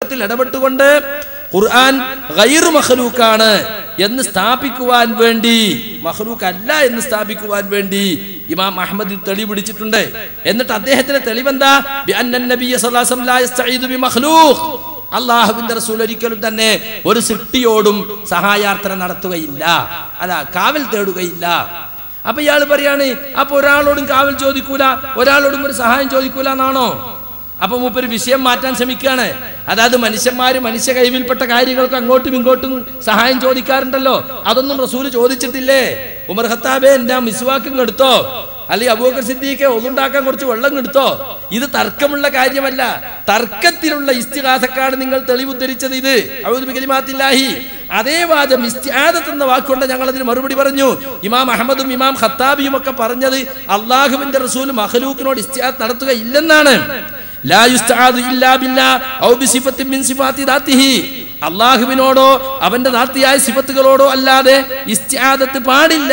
തർക്കത്തിൽ ഇടപെട്ടുകൊണ്ട് ഖുർആൻ ഗൈറു മഖലൂക്കാണ് എന്ന് സ്ഥാപിക്കുവാൻ വേണ്ടി മഖലൂക്ക് അല്ല എന്ന് സ്ഥാപിക്കുവാൻ വേണ്ടി ഇമാം അഹമ്മദ് തെളിവ് പിടിച്ചിട്ടുണ്ട് എന്നിട്ട് അദ്ദേഹത്തിന്റെ തെളിവെന്താ ബി അന്നൻ നബിയ്യ സ്വല്ലല്ലാഹു അലൈഹി വസല്ലം ലാ യസ്തഈദു ബി മഖ്ലൂഖ് അള്ളാഹുവിന്റെ റസൂൽ ഒരിക്കലും തന്നെ ഒരു സൃഷ്ടിയോടും സഹായാർത്ഥന നടത്തുകയില്ല അല്ല കാവൽ തേടുകയില്ല അപ്പൊ ഇയാൾ പറയാണ് അപ്പൊ ഒരാളോടും കാവൽ ചോദിക്കൂല ഒരാളോടും ഒരു സഹായം ചോദിക്കൂല എന്നാണോ അപ്പൊ മൂപ്പര് വിഷയം മാറ്റാൻ ശ്രമിക്കുകയാണ് അതായത് മനുഷ്യന്മാര് മനുഷ്യ കൈവിൽപ്പെട്ട കാര്യങ്ങൾക്ക് അങ്ങോട്ടും ഇങ്ങോട്ടും സഹായം ചോദിക്കാറുണ്ടല്ലോ അതൊന്നും റസൂല് ചോദിച്ചിട്ടില്ലേ ഉമർ ഖത്താബെ എന്റെ മിസ്വാക്കും എടുത്തോ അല്ലെങ്കിൽ അബൂബക്കർ സിദ്ദീഖെ ഒന്നുണ്ടാക്കാൻ കുറച്ച് വെള്ളം എടുത്തോ ഇത് തർക്കമുള്ള കാര്യമല്ല തർക്കത്തിലുള്ള ഇസ്തിഹാസക്കാണ് നിങ്ങൾ തെളിവുദ്ധരിച്ചത് ഇത് ഔദ്യോഗികമാത്തില്ലാഹി അതേ വാദം ഇസ്തിഹാദത്ത് എന്ന വാക്കുകൊണ്ട് ഞങ്ങൾ അതിന് മറുപടി പറഞ്ഞു ഇമാം അഹമ്മദും ഇമാം ഖത്താബിയും ഒക്കെ പറഞ്ഞത് അള്ളാഹുവിന്റെ റസൂൽ മഹലൂക്കിനോട് ഇസ്തിഹാദ് നടത്തുകയില്ലെന്നാണ് ലാ യുസ്തആദു ഇല്ലാ ബില്ലാ ഔ ബിസിഫത്തിൻ മിൻ സിഫാത്തി ദാത്തിഹി അള്ളാഹുവിനോടോ അവന്റെ ദാത്തിയായ സിഫത്തുകളോടോ അല്ലാതെ ഇസ്തിആദത്ത് പാടില്ല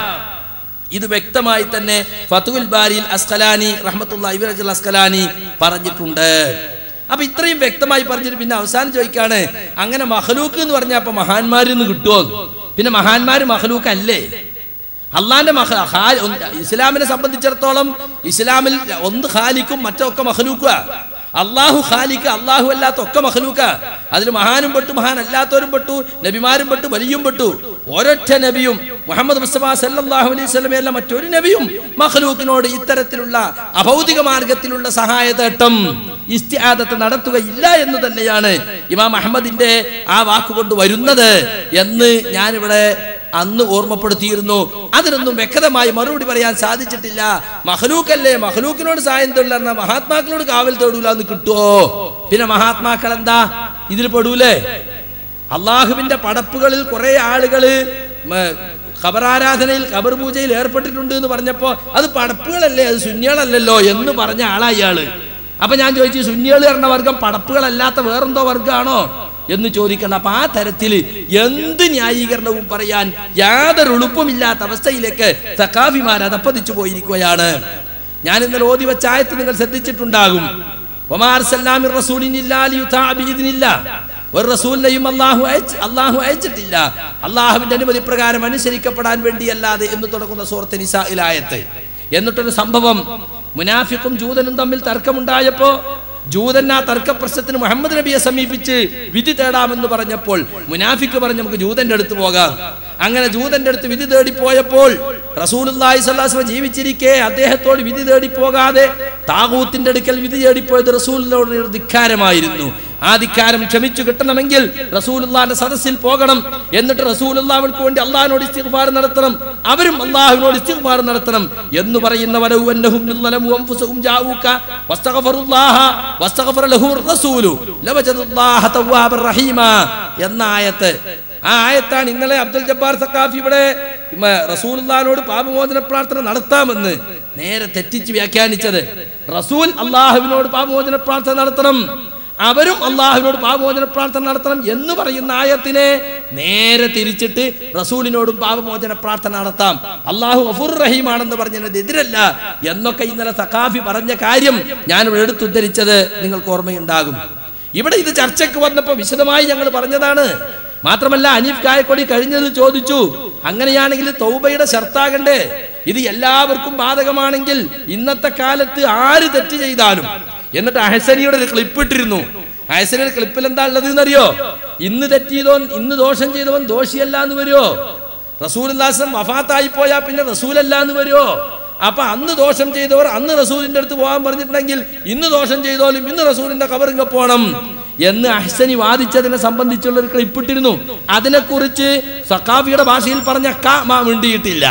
ഇത് വ്യക്തമായി തന്നെ ഫതുൽ ബാരിൽ അസ്കലാനി റഹ്മത്തുള്ള ഇബിറജുൽ അസ്കലാനി പറഞ്ഞിട്ടുണ്ട് അപ്പൊ ഇത്രയും വ്യക്തമായി പറഞ്ഞിട്ട് പിന്നെ അവസാനം ചോദിക്കാണ് അങ്ങനെ മഹലൂക്ക് എന്ന് പറഞ്ഞാൽ അപ്പൊ മഹാന്മാരിൽ നിന്ന് കിട്ടുമോ പിന്നെ മഹാന്മാര് മഹലൂക്ക് അല്ലേ അള്ളാന്റെ മഹ ഹാ- ഒന്ന് ഇസ്ലാമിനെ സംബന്ധിച്ചിടത്തോളം ഇസ്ലാമിൽ ഒന്ന് ഖാലിക്കും മറ്റൊക്കെ മഹലൂക്കുക അള്ളാഹു ഖാലിക്ക് അള്ളാഹു അല്ലാത്ത ഒക്കെ മഹലൂക്ക അതിൽ മഹാനും പെട്ടു മഹാൻ അല്ലാത്തവരും പെട്ടു നബിമാരും പെട്ടു വലിയും പെട്ടു ഒരൊറ്റ നബിയും മുഹമ്മദ് മുസ്തഫ സല്ലല്ലാഹു അലൈഹി വസല്ലമയല്ല മറ്റൊരു നബിയും മഹ്ലൂക്കിനോട് ഇത്തരത്തിലുള്ള അഭൗതിക മാർഗത്തിലുള്ള സഹായതേട്ടം ഇസ്തിആദത്ത് നടത്തുകയില്ല എന്ന് തന്നെയാണ് ഇമാം അഹമ്മദിന്റെ ആ വാക്കുകൊണ്ട് വരുന്നത് എന്ന് ഞാനിവിടെ അന്ന് ഓർമ്മപ്പെടുത്തിയിരുന്നു അതിനൊന്നും വ്യക്തമായി മറുപടി പറയാൻ സാധിച്ചിട്ടില്ല മഹലൂക്കല്ലേ മഹലൂക്കിനോട് സായം തൊഴിലെന്ന മഹാത്മാക്കളോട് കാവൽ തൊടൂല എന്ന് കിട്ടുമോ പിന്നെ മഹാത്മാക്കൾ എന്താ ഇതിൽ പെടൂലേ അള്ളാഹുവിന്റെ പടപ്പുകളിൽ കുറെ ആളുകള് മ- ഖബറാരാധനയിൽ ഖബർ പൂജയിൽ ഏർപ്പെട്ടിട്ടുണ്ട് എന്ന് പറഞ്ഞപ്പോ അത് പടപ്പുകളല്ലേ അത് ശൂന്യകളല്ലല്ലോ എന്ന് പറഞ്ഞ ആളാ ഇയാള് അപ്പൊ ഞാൻ ചോദിച്ചു ശൂന്യകൾ പറഞ്ഞ വർഗം പടപ്പുകളല്ലാത്ത വേറെന്തോ വർഗമാണോ എന്ന് ചോദിക്കണം അപ്പൊ ആ തരത്തിൽ എന്ത് ന്യായീകരണവും പറയാൻ യാതൊരു എളുപ്പമില്ലാത്ത അവസ്ഥയിലേക്ക് സഖാഫിമാർ അതപ്പതിച്ചു പോയിരിക്കുകയാണ് ഞാൻ ഇന്നലെ ഓതി വെച്ച ആയത്ത് നിങ്ങൾ ശ്രദ്ധിച്ചിട്ടുണ്ടാകും ഒമാർ സല്ലാമിർ റസൂലിനില്ലാ ലിയുതാ ബിഇദ്നില്ലാ. ഒരു റസൂലിനെയും അള്ളാഹു അയച്ച് അള്ളാഹു അയച്ചിട്ടില്ല അള്ളാഹുവിന്റെ അനുമതി പ്രകാരം അനുസരിക്കപ്പെടാൻ വേണ്ടിയല്ലാതെ എന്ന് തുടങ്ങുന്ന സൂറത്ത് നിസായിലായത്ത് എന്നിട്ടൊരു സംഭവം മുനാഫിക്കും ജൂതനും തമ്മിൽ തർക്കമുണ്ടായപ്പോ ജൂതൻ ആ തർക്ക പ്രശ്നത്തിന് മുഹമ്മദ് നബിയെ സമീപിച്ച് വിധി തേടാമെന്ന് പറഞ്ഞപ്പോൾ മുനാഫിക്ക് പറഞ്ഞ് നമുക്ക് ജൂതന്റെ അടുത്ത് പോകാം അങ്ങനെ ജൂതന്റെ അടുത്ത് വിധി തേടി പോയപ്പോൾ റസൂലുള്ളാഹി സ്വല്ലല്ലാഹു അലൈഹി വസല്ലം ജീവിച്ചിരിക്കെ അദ്ദേഹത്തോട് വിധി തേടി പോകാതെ താകൂത്തിന്റെ അടുക്കൽ വിധി തേടിപ്പോയത് റസൂലിനോട് ഒരു ധിക്കാരമായിരുന്നു ആ ധിക്കാരം ക്ഷമിച്ചു കിട്ടണമെങ്കിൽ റസൂലുള്ളാന്റെ സദസ്സിൽ പോകണം എന്നിട്ട് റസൂലുള്ളാഹ്ക്ക് വേണ്ടി അള്ളാഹിനോട് ഇസ്തിഗ്ഫാർ നടത്തണം അവരും അള്ളാഹുവിനോട് ഇസ്തിഗ്ഫാർ നടത്തണം എന്ന് പറയുന്നവരവും അന്നഹും ളലമു അൻഫുസഹും ജാഊക വസ്തഗ്ഫറുല്ലാഹ വസ്തഗ്ഫറ ലഹുർ റസൂലു ലവജദുല്ലാഹ തവ്വാബർ റഹീമ എന്ന ആയത്ത് ആ ആയത്താണ് ഇന്നലെ അബ്ദുൽ ജബ്ബാർ സക്കാഫി ഇവിടെ ഉം, റസൂലുള്ളാഹിനോട് പാപമോചന പ്രാർത്ഥന നടത്താമെന്ന് നേരെ തെറ്റിച്ച് വ്യാഖ്യാനിച്ചത് റസൂൽ അള്ളാഹുവിനോട് പാപമോചന പ്രാർത്ഥന നടത്തണം അവരും അള്ളാഹുവിനോട് പാപമോചന പ്രാർത്ഥന നടത്തണം എന്ന് പറയുന്ന ആയത്തിനെ നേരെ തിരിച്ചിട്ട് റസൂലിനോടും പാപമോചന പ്രാർത്ഥന നടത്താം അള്ളാഹു അഫുർ റഹീമാണെന്ന് പറഞ്ഞതിന് എതിരല്ല എന്നൊക്കെ ഇന്നലെ സഖാഫി പറഞ്ഞ കാര്യം ഞാനിവിടെ എടുത്തുദ്ധരിച്ചത് നിങ്ങൾക്ക് ഓർമ്മയുണ്ടാകും ഇവിടെ ഇത് ചർച്ചയ്ക്ക് വന്നപ്പോൾ വിശദമായി ഞങ്ങൾ പറഞ്ഞതാണ് മാത്രമല്ല അനീഫ് കായക്കൊടി കഴിഞ്ഞത് ചോദിച്ചു അങ്ങനെയാണെങ്കിൽ തൗബയുടെ ഷർത്താകണ്ടേ ഇത് എല്ലാവർക്കും ബാധകമാണെങ്കിൽ ഇന്നത്തെ കാലത്ത് ആര് തെറ്റ് ചെയ്താലും എന്നിട്ട് അഹസനിയുടെ ഒരു ക്ലിപ്പ് ഇട്ടിരുന്നു അഹസനിയുടെ ക്ലിപ്പിൽ എന്താ ഉള്ളത് എന്നറിയോ ഇന്ന് തെറ്റ് ചെയ്തോൻ ഇന്ന് ദോഷം ചെയ്തവൻ ദോഷിയല്ല എന്ന് വരുമോ റസൂൽ വഫാത്തായി പോയാ പിന്നെ റസൂലല്ല എന്ന് വരുമോ അപ്പൊ അന്ന് ദോഷം ചെയ്തവർ അന്ന് റസൂലിന്റെ അടുത്ത് പോകാൻ പറഞ്ഞിട്ടുണ്ടെങ്കിൽ ഇന്ന് ദോഷം ചെയ്തോലും ഇന്ന് റസൂലിന്റെ കബറിങ്ങ പോണം എന്ന് അഹ്സനി വാദിച്ചതിനെ സംബന്ധിച്ചുള്ള ഒരു ക്ലിപ്പ് ഇട്ടിരുന്നു അതിനെക്കുറിച്ച് സക്കാഫിയുടെ ഭാഷയിൽ പറഞ്ഞ ക മാ മിണ്ടിയിട്ടില്ല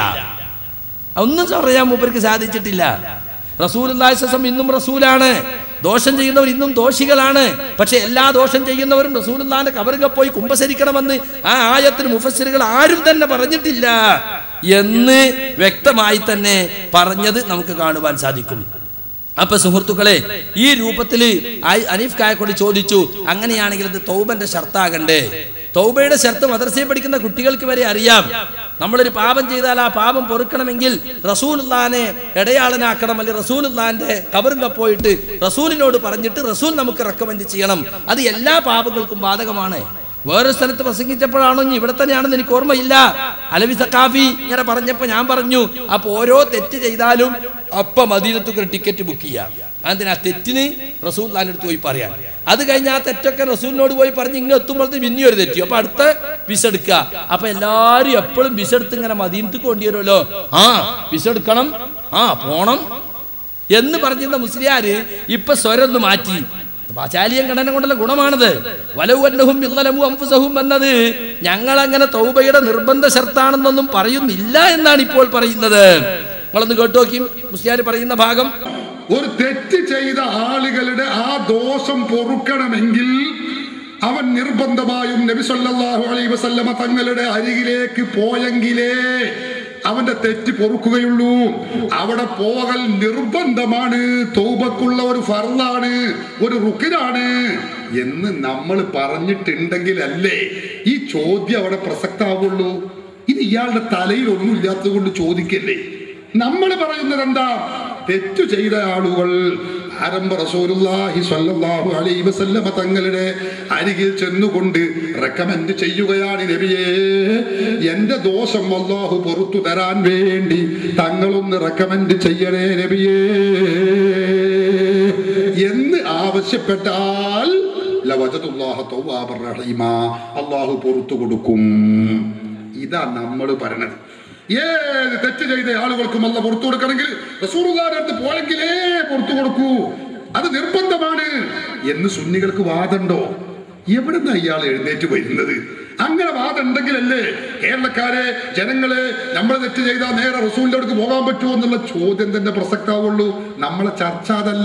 ഒന്നും പറയാൻ മൂപ്പർക്ക് സാധിച്ചിട്ടില്ല റസൂൽ ഇന്നും റസൂലാണ് ദോഷം ചെയ്യുന്നവർ ഇന്നും ദോഷികളാണ് പക്ഷെ എല്ലാ ദോഷം ചെയ്യുന്നവരും റസൂലുള്ളാന്റെ കബറുക പോയി കുമ്പസരിക്കണമെന്ന് ആ ആയത്തിന് മുഫസ്സിറുകൾ ആരും തന്നെ പറഞ്ഞിട്ടില്ല എന്ന് വ്യക്തമായി തന്നെ പറഞ്ഞത് നമുക്ക് കാണുവാൻ സാധിക്കും അപ്പൊ സുഹൃത്തുക്കളെ ഈ രൂപത്തിൽ അനീഫ് കായക്കൊടി ചോദിച്ചു അങ്ങനെയാണെങ്കിൽ അത് തൗബന്റെ ഷർത്താകണ്ടേ തൗബയുടെ ഷർത്ത് മദർസയിൽ പഠിക്കുന്ന കുട്ടികൾക്ക് വരെ അറിയാം നമ്മളൊരു പാപം ചെയ്താൽ ആ പാപം പൊറുക്കണമെങ്കിൽ റസൂലുള്ളാനെ ഇടയാളനാക്കണം അല്ലെങ്കിൽ റസൂലുള്ളാന്റെ കബറിങ്ക പോയിട്ട് റസൂലിനോട് പറഞ്ഞിട്ട് റസൂൽ നമുക്ക് റെക്കമെൻഡ് ചെയ്യണം അത് എല്ലാ പാപങ്ങൾക്കും ബാധകമാണ് വേറൊരു സ്ഥലത്ത് പ്രസംഗിച്ചപ്പോഴാണോ ഇനി ഇവിടെ തന്നെയാണെന്ന് എനിക്ക് ഓർമ്മയില്ല അലവി സക്കാഫി ഇങ്ങനെ പറഞ്ഞപ്പോ ഞാൻ പറഞ്ഞു അപ്പൊ ഓരോ തെറ്റ് ചെയ്താലും അപ്പൊ മദീനത്തുക്ക് ഒരു ടിക്കറ്റ് ബുക്ക് ചെയ്യാം അതിന് ആ തെറ്റിന് റസൂൽ അടുത്ത് പോയി പറയാൻ അത് കഴിഞ്ഞ് ആ തെറ്റൊക്കെ റസൂലിനോട് പോയി പറഞ്ഞ് ഇങ്ങനെ എത്തുമ്പോഴത്തെ പിന്നെ ഒരു തെറ്റി അപ്പൊ അടുത്ത വിസ എടുക്കുക അപ്പൊ എല്ലാരും എപ്പോഴും വിസ എടുത്ത് ഇങ്ങനെ മദീനത്ത് കൊണ്ടുവരുമല്ലോ ആ വിസ എടുക്കണം ആ പോണം എന്ന് പറഞ്ഞിരുന്ന മുസ്ലിയാര് ഇപ്പൊ സ്വരം ഒന്ന് മാറ്റി പാചാലിയം ഘടന കൊണ്ടുള്ള ഗുണമാണത് വലവുന്നഹും ഇന്നലമു അംഫുസഹും എന്നത് ഞങ്ങൾ അങ്ങനെ തൗബയുടെ നിർബന്ധ ശർത്താണെന്നൊന്നും പറയുന്നില്ല എന്നാണ് ഇപ്പോൾ പറയുന്നത് നിങ്ങളൊന്ന് കേട്ടോക്കി മുസ്ലിയാർ പറയുന്ന ഭാഗം ഒരു തെറ്റ് ചെയ്ത ആളുകളുടെ ആ ദോഷം പൊറുക്കണമെങ്കിൽ അവൻ നിർബന്ധമായും നബി സല്ലല്ലാഹു അലൈഹി വസല്ലമ തങ്ങളുടെ അരികിലേക്ക് പോയെങ്കിലേ അവന്റെ തെറ്റ് പൊറുക്കുകയുള്ളൂ അവിടെ പോകൽ നിർബന്ധമാണ് തൗബക്കുള്ള ഒരു ഫർളാണ് ഒരു റുക്കിനാണ് എന്ന് നമ്മൾ പറഞ്ഞിട്ടുണ്ടെങ്കിൽ അല്ലേ ഈ ചോദ്യം അവിടെ പ്രസക്താവുള്ളൂ ഇത് ഇയാളുടെ തലയിൽ ഒന്നും ഇല്ലാത്തത് കൊണ്ട് ചോദിക്കല്ലേ നമ്മൾ പറയുന്നത് എന്താ തെറ്റു ചെയ്ത ആളുകൾ ആരംഭ റസൂലുള്ളാഹി സ്വല്ലല്ലാഹു അലൈഹി വസല്ലമ തങ്ങളുടെ അരികിൽ ചെന്നുകൊണ്ട് റെക്കമെൻഡ് ചെയ്യുകയാണ് നബിയേ എന്റെ ദോഷം അല്ലാഹു പുറത്തു തരാൻ വേണ്ടി തങ്ങളൊന്ന് റെക്കമെൻഡ് ചെയ്യണേ നബിയേ എന്ന് ആവശ്യപ്പെട്ടാൽ ലവജതുല്ലാഹ തൗവാബർ റഹീമ അല്ലാഹു പുറത്തു കൊടുക്കും ഇതാ നമ്മൾ പറയണത് ഏത് തെറ്റ് ചെയ്ത ആളുകൾക്കും അല്ല പുറത്തു കൊടുക്കണമെങ്കിൽ റസൂറുദാന്റെ അടുത്ത് പോയെങ്കിലേ പുറത്തു കൊടുക്കൂ അത് നിർബന്ധമാണ് എന്ന് സുന്നികൾക്ക് വാദമുണ്ടോ എവിടുന്ന ഇയാൾ എഴുന്നേറ്റ് വരുന്നത് അങ്ങനെ വാദം ഉണ്ടെങ്കിലല്ലേ കേരളക്കാരെ ജനങ്ങളെ നമ്മൾ തെറ്റ് ചെയ്താൽ നേരെ റസൂലിന്റെ അടുത്ത് പോകാൻ പറ്റുമോ എന്നുള്ള ചോദ്യം തന്നെ പ്രസക്താവുള്ളൂ നമ്മളെ ചർച്ച അതല്ല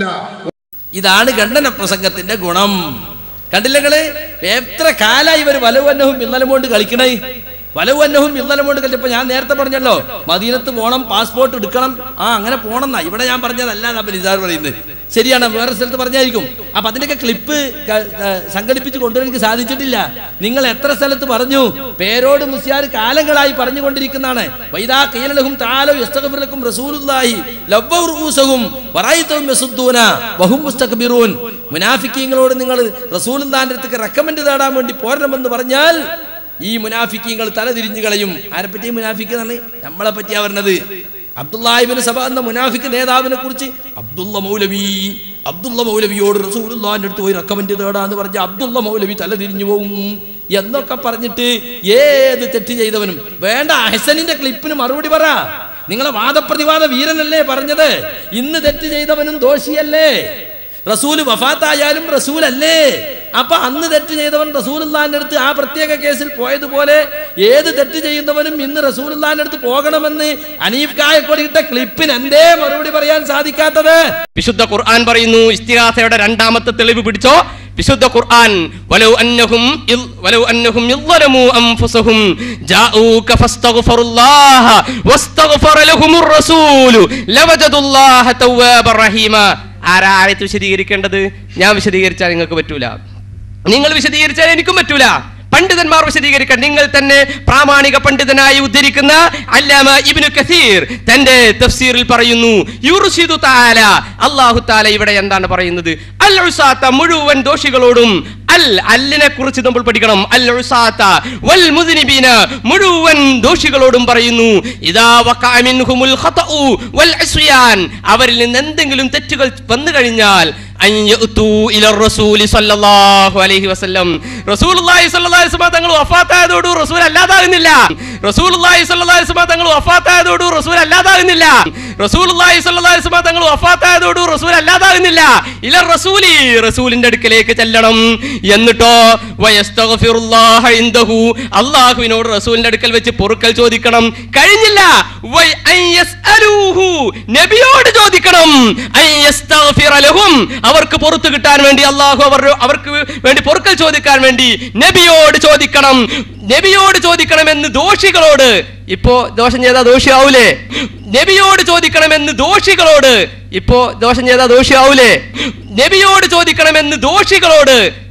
ഇതാണ് ഖണ്ഡന പ്രസംഗത്തിന്റെ ഗുണം കണ്ടില്ലങ്ങള് എത്ര കാലായി ഇവർ വലവന്നവും ഇന്നലും കൊണ്ട് കളിക്കണേ വലവന്നവും ഇന്നലും കൊണ്ട് കളിച്ചപ്പോ ഞാൻ നേരത്തെ പറഞ്ഞല്ലോ മദീനത്ത് പോണം പാസ്പോർട്ട് എടുക്കണം ആ അങ്ങനെ പോണം എന്നാ ഇവിടെ ഞാൻ പറഞ്ഞതല്ല അപ്പൊ നിസാർ പറയുന്നത് ശരിയാണ് വേറെ സ്ഥലത്ത് പറഞ്ഞായിരിക്കും അപ്പൊ അതിന്റെയൊക്കെ ക്ലിപ്പ് സംഘടിപ്പിച്ച് കൊണ്ടുവരാൻ എനിക്ക് സാധിച്ചിട്ടില്ല നിങ്ങൾ എത്ര സ്ഥലത്ത് പറഞ്ഞു പേരോട് മുസ്യാർ കാലങ്ങളായി പറഞ്ഞുകൊണ്ടിരിക്കുന്നതാണ് വൈദാ കീലലഹും താലോ യസ്തഗ്ഫിറലക്കും റസൂലുള്ളാഹി ലവ്വ റൂസഹും വറൈതഹും യസുദ്ദൂന വഹും മുസ്തക്ബിറൂൻ മുനാഫിക്കീങ്ങളോട് നിങ്ങൾ റസൂലുള്ളാഹിന്റെ അടുത്തേക്ക് റെക്കമെൻഡ് തേടാൻ വേണ്ടി പോരണമെന്ന് പറഞ്ഞാൽ ഈ മുനാഫിക്കീങ്ങൾ തലതിരിഞ്ഞു കളയും ആരെ പറ്റി മുനാഫിക്ക് എന്നാണ് നമ്മളെ പറ്റിയാ പറഞ്ഞത് അബ്ദുല്ലാഹിബിന് സഭ എന്ന മുനാഫിക്ക് നേതാവിനെ കുറിച്ച് അബ്ദുള്ള മൗലവി അബ്ദുള്ള മൗലവിയോട് റസൂലുള്ളാഹിന്റെ അടുത്ത് പോയി റെക്കമെൻഡ് തേടാന്ന് പറഞ്ഞ അബ്ദുള്ള മൗലവി തല തിരിഞ്ഞു പോകും എന്നൊക്കെ പറഞ്ഞിട്ട് ഏത് തെറ്റ് ചെയ്തവനും വേണ്ട അഹസനിന്റെ ക്ലിപ്പിന് മറുപടി പറ നിങ്ങളെ വാദപ്രതിവാദ വീരനല്ലേ പറഞ്ഞത് ഇന്ന് തെറ്റ് ചെയ്തവനും ദോഷിയല്ലേ റസൂല് വഫാത്തായാലും റസൂലല്ലേ അപ്പൊ അന്ന് തെറ്റ് ചെയ്തവൻ റസൂലുള്ളാന്റെ അടുത്ത് ആ പ്രത്യേക കേസിൽ പോയതുപോലെ ഏത് തെറ്റ് ചെയ്യുന്നവനും ഇന്ന് റസൂലുള്ളാന്റെ അടുത്ത് പോകണമെന്ന് അനീഫ് കായക്കൊടി ഇട്ട ക്ലിപ്പിന് എന്തേ മറുപടി പറയാൻ സാധിക്കാത്തത് വിശുദ്ധ ഖുർആൻ പറയുന്നു ഇസ്തിഹാസയുടെ രണ്ടാമത്തെ തെളിവ് പിടിച്ചോ വിശുദ്ധ ഖുർആൻ വലൗ അന്നഹും ഇൽ- വലൗ അന്നഹും യظلمു അൻഫുസഹും ജാഊക ഫസ്തഗ്ഫിറുല്ലാഹ വസ്തഗ്ഫറ ലഹുമുർ റസൂലു ലവജദുല്ലാഹ തവ്വാബർ റഹീമ ആരാ ആയത്ത് വിശദീകരിക്കേണ്ടത് ഞാൻ വിശദീകരിച്ചാൽ നിങ്ങൾക്ക് പറ്റൂല നിങ്ങൾ വിശദീകരിച്ചാൽ എനിക്കും പറ്റൂല പണ്ഡിതന്മാർ വിശദീകരിക്കാൻ നിങ്ങൾ തന്നെ പ്രാമാണിക പണ്ഡിതനായി ഉദ്ധരിക്കുന്ന അല്ലാമ ഇബ്നു കസീർ തന്റെ തഫ്സീറിൽ പറയുന്നു യുർഷിദു തആല അല്ലാഹു തആല ഇവിടെ എന്താണ് പറയുന്നത് അൽ ഉസാത്ത മുഴുവൻ ദോഷികളോടും അൽ അല്ലിനെ കുറിച്ച് നമ്മൾ പഠിക്കണം അൽ ഉസാത്ത വൽ മുദ്നിബീന മുഴുവൻ ദോഷികളോടും പറയുന്നു ഇദാ വഖഅ മിൻഹുമുൽ ഖതഉ വൽ ഇസ്യാൻ അവരിൽ നിന്ന് എന്തെങ്കിലും തെറ്റുകൾ വന്നു കഴിഞ്ഞാൽ അൻ യഅ്തു ഇല റസൂലി സ്വല്ലല്ലാഹു അലൈഹി വസല്ലം റസൂലുള്ളാഹി സ്വല്ലല്ലാഹു അലൈഹി വസല്ലം തങ്ങൾ വഫാത്തായതോടു റസൂൽ അല്ലാതാകുന്നില്ല റസൂലുള്ളാഹി സ്വല്ലല്ലാഹു അലൈഹി വസല്ലം തങ്ങൾ വഫാത്തായതോടു റസൂൽ അല്ലാതാകുന്നില്ല റസൂലുള്ളാഹി സ്വല്ലല്ലാഹു അലൈഹി വസല്ലം തങ്ങൾ വഫാത്തായതോടു റസൂൽ അല്ലാതാകുന്നില്ല ഇല റസൂലി റസൂലിന്റെ അടുക്കലേക്ക് ചെല്ലണം എന്നിട്ടോ വയസ്തഗ്ഫിറുല്ലാഹ ഇൻദഹു അല്ലാഹുവിനോട് റസൂലിന്റെ അടുക്കൽ വെച്ച് പൊറുക്കൽ ചോദിക്കണം കഴിഞ്ഞില്ല വൈ അൻ യസ്അലൂഹു നബിയോട് ചോദിക്കണം അൻ യസ്തഗ്ഫിറ ലഹും അവർക്ക് പുറത്തു കിട്ടാൻ വേണ്ടി അള്ളാഹു അവർ അവർക്ക് വേണ്ടി പൊറുക്കൽ ചോദിക്കാൻ വേണ്ടി നബിയോട് ചോദിക്കണം നബിയോട് ചോദിക്കണമെന്ന് ദോഷികളോട് ഇപ്പോ ദോഷം ചെയ്താൽ ദോഷിയാവൂലേ നബിയോട് ചോദിക്കണമെന്ന് ദോഷികളോട് ഇപ്പോ ദോഷം ചെയ്താൽ ദോഷിയാവൂലേ നബിയോട് ചോദിക്കണമെന്ന് ദോഷികളോട്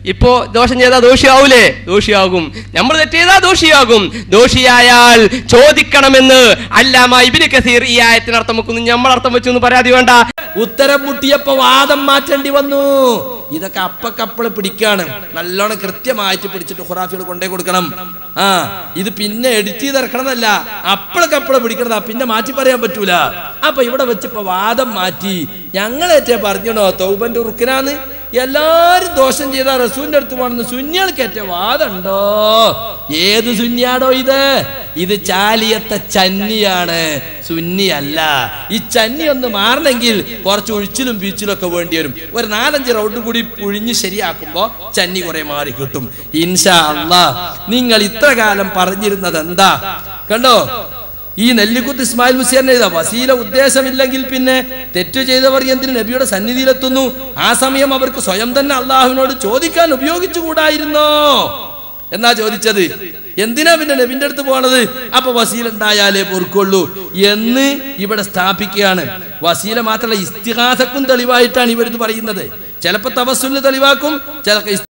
ഇപ്പോ ദോഷം ചെയ്താൽ ദോഷിയാവൂലേ ദോഷിയാകും നമ്മൾ തെറ്റ് ചെയ്താൽ ദോഷിയാകും ദോഷിയായാൽ ചോദിക്കണമെന്ന് അല്ലാമ ഇബിന് കസീർ ഈ ആയത്തിന് അർത്ഥം വെക്കുന്നു നമ്മൾ അർത്ഥം വെച്ചു എന്ന് പരാതി വേണ്ട ഉത്തരം മുട്ടിയപ്പോ വാദം മാറ്റേണ്ടി വന്നു ഇതൊക്കെ അപ്പക്കപ്പള് പിടിക്കാണ് നല്ലോണം കൃത്യമായിട്ട് പിടിച്ചിട്ട് ഖുറാഫികൾ കൊണ്ടേ കൊടുക്കണം ആ ഇത് പിന്നെ എഡിറ്റ് ചെയ്തിറക്കണമെന്നല്ല അപ്പളക്കപ്പള് പിടിക്കണതാ പിന്നെ മാറ്റി പറയാൻ പറ്റൂല അപ്പൊ ഇവിടെ വെച്ചിപ്പോ വാദം മാറ്റി ഞങ്ങളേറ്റേ പറഞ്ഞണോ തൗബന്റെ ഉറുക്കിനാന്ന് എല്ലാരും ദോഷം ചെയ്ത റസൂലിന്റെ അടുത്ത് പോണെന്ന് സുന്യാൾക്കേറ്റ വാദമുണ്ടോ ഏത് സുന്യാടോ ഇത് ഇത് ചാലിയത്തെ ചന്നിയാണ് സുന്നിയല്ല ഈ ചന്നി ഒന്ന് മാറണമെങ്കിൽ കുറച്ച് ഒഴിച്ചിലും ബീച്ചിലും ഒക്കെ വേണ്ടി വരും ഒരു നാലഞ്ച് റൗണ്ട് കൂടി പുഴിഞ്ഞ് ശരിയാക്കുമ്പോ ചന്നി കുറെ മാറി കിട്ടും ഇൻഷാ അല്ലാ നിങ്ങൾ ഇത്ര കാലം പറഞ്ഞിരുന്നത് എന്താ കണ്ടോ ഈ നെല്ലിക്കുത്ത് ഇസ്മായിൽ മുസിയറിനെ എഴുതാ വസീല ഉദ്ദേശമില്ലെങ്കിൽ പിന്നെ തെറ്റു ചെയ്തവർ എന്തിന് നബിയുടെ സന്നിധിയിലെത്തുന്നു ആ സമയം അവർക്ക് സ്വയം തന്നെ അള്ളാഹുവിനോട് ചോദിക്കാൻ ഉപയോഗിച്ചുകൂടായിരുന്നോ എന്നാ ചോദിച്ചത് എന്തിനാ പിന്നെ നബിന്റെ അടുത്ത് പോണത് അപ്പൊ വസീല ഉണ്ടായാലേ പൊറുക്കുള്ളൂ എന്ന് ഇവിടെ സ്ഥാപിക്കുകയാണ് വസീല മാത്രമല്ല ഇസ്തിഹാസക്കും തെളിവായിട്ടാണ് ഇവരിത് പറയുന്നത് ചിലപ്പോ തപസ്സുലിന് തെളിവാക്കും ചിലപ്പോ